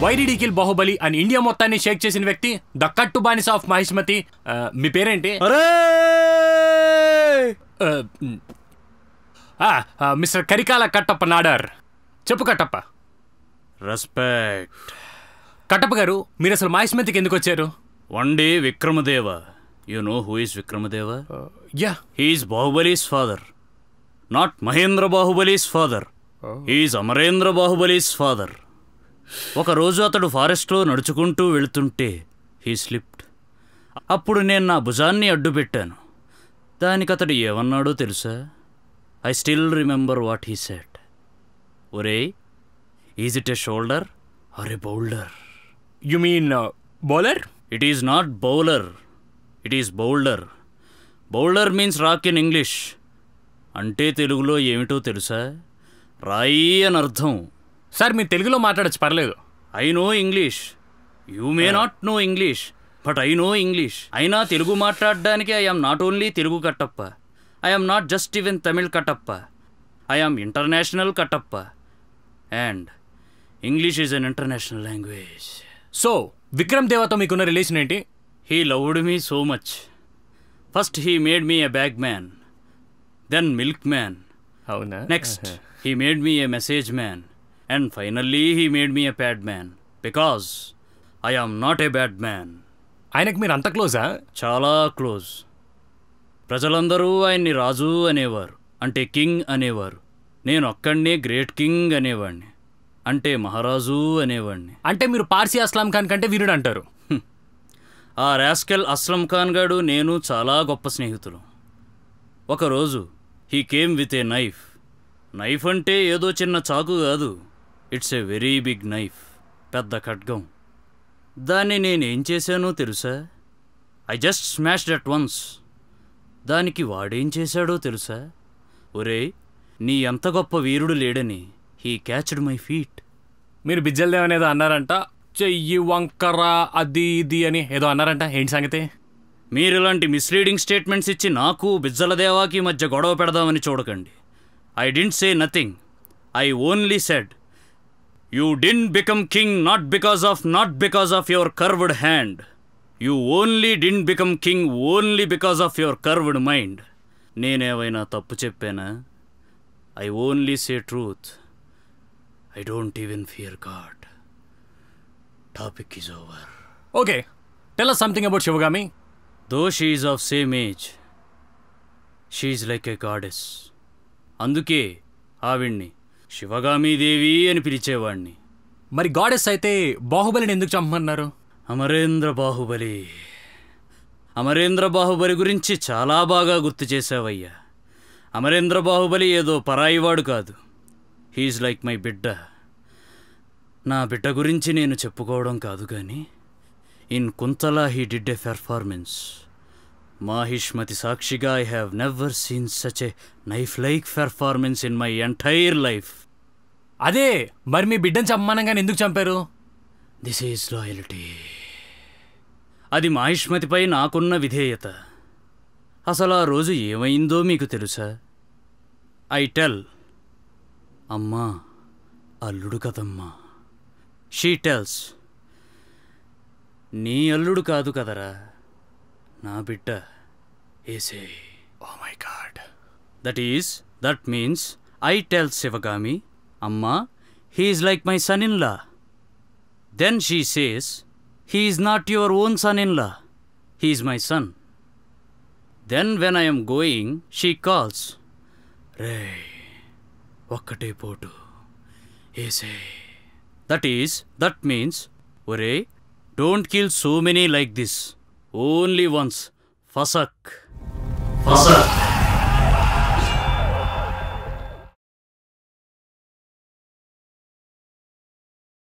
వైడిడి kill Baahubali అని India మొత్తాన్ని షేక్ చేసిన వ్యక్తి ద కట్టు బానిస ఆఫ్ మహిష్మతి ఆ, మీ పేరేంటి అరే ఆ, మ్. ఆ, ఆ, మిస్టర్ కరికాల కట్టప్ప నాడార్ చెప్పు కట్టప్ప రెస్పెక్ట్ కట్టప్ప గారు మీరు అసలు మహిష్మతికి ఎందుకు వచ్చారు one day Vikramadeva you know who is Vikramadeva yeah he's Baahubali's father not Mahendra Baahubali's father he's Amarendra Baahubali's father ఒకరోజు అతడు ఫారెస్ట్లో నడుచుకుంటూ వెళుతుంటే హీ స్లిప్డ్ అప్పుడు నేను నా భుజాన్ని అడ్డు పెట్టాను దానికి అతడు ఏమన్నాడో తెలుసా I still remember what he said ఒరే is it a shoulder or a boulder you mean bowler it is not bowler it is boulder boulder means rock in English అంటే తెలుగులో ఏమిటో తెలుసా రాయి అని అర్థం సార్ మీరు తెలుగులో మాట్లాడచ్చు పర్లేదు I know English you may not know English but I know English అయినా తెలుగు మాట్లాడడానికి I am not only Telugu Kattappa I am not just even Tamil Kattappa I am international Kattappa and English is an international language so విక్రమ్ దేవతో మీకున్న relation ఏంటి he loved me so much first he made me a bag man then milk man అవునా next he made me a message man and finally he made me a pad man because I am not a bad man ఆయనకు మీరు అంత క్లోజా చాలా close ప్రజలందరూ ఆయన్ని రాజు అనేవారు అంటే king అనేవారు నేను ఒక్కడినే గ్రేట్ కింగ్ అనేవాడిని అంటే మహారాజు అనేవాడిని అంటే మీరు పార్సీ అస్లాం ఖాన్ కంటే వీరుడు అంటారు ఆ రాస్కెల్ అస్లం ఖాన్ గాడు నేను చాలా గొప్ప స్నేహితులు ఒకరోజు he came with a knife knife అంటే ఏదో చిన్న చాకు కాదు it's a very big knife పెద్ద ఖడ్గం దాన్ని నేనేం చేశానో తెలుసా I just smashed at once దానికి వాడేం చేశాడో తెలుసా ఒరే నీ ఎంత గొప్ప వీరుడు లేడని హీ క్యాచ్డ్ మై ఫీట్ మీరు బిజ్జల్దేవ్ అనేదో అన్నారంట చెయ్యి వంకర అది ఇది అని ఏదో అన్నారంట ఏంటి సంగతి మీరు ఇలాంటి మిస్లీడింగ్ స్టేట్మెంట్స్ ఇచ్చి నాకు బిజ్జలదేవాకి మధ్య గొడవ పెడదామని చూడకండి I didn't say nothing I only said you didn't become king not because of not because of your curved hand you only didn't become king only because of your curved mind నేనేమైనా తప్పు చెప్పానా I only say truth I don't even fear God topic is over okay tell something about Sivagami though she's of same age she's like a goddess అందుకే ఆవిడ్ని శివగామీదేవి అని పిలిచేవాణ్ణి మరి goddess అయితే బాహుబలిని ఎందుకు చంపమన్నారు అమరేంద్ర బాహుబలి అమరేంద్ర బాహుబలి గురించి చాలా బాగా గుర్తు చేశావయ్యా అమరేంద్ర బాహుబలి ఏదో పరాయివాడు కాదు హీఈస్ లైక్ మై బిడ్డ నా బిడ్డ గురించి నేను చెప్పుకోవడం కాదు కానీ in Kuntala he did a performance Mahishmati సాక్షిగా I have never seen such a knife like performance in my entire life అదే మరి మీ బిడ్డను చంపమానంగానే ఎందుకు చంపారు దిస్ ఈజ్ లాయల్టీ అది మాహిష్మతిపై నాకున్న విధేయత అసలు ఆ రోజు ఏమైందో మీకు తెలుసా ఐ టెల్ అమ్మా అల్లుడు కదమ్మా షీ టెల్స్ నీ అల్లుడు కాదు కదరా నా బిడ్డ ఏసే oh my God that is that means I tell Sivagami అమ్మా he's like my son in law then she says he's not your own son in law he's my son then when I'm going she calls రే ఒక్కటే పోటు ఏసే that is that means ఒరే don't kill so many like this only once ఫసక్ ఫసక్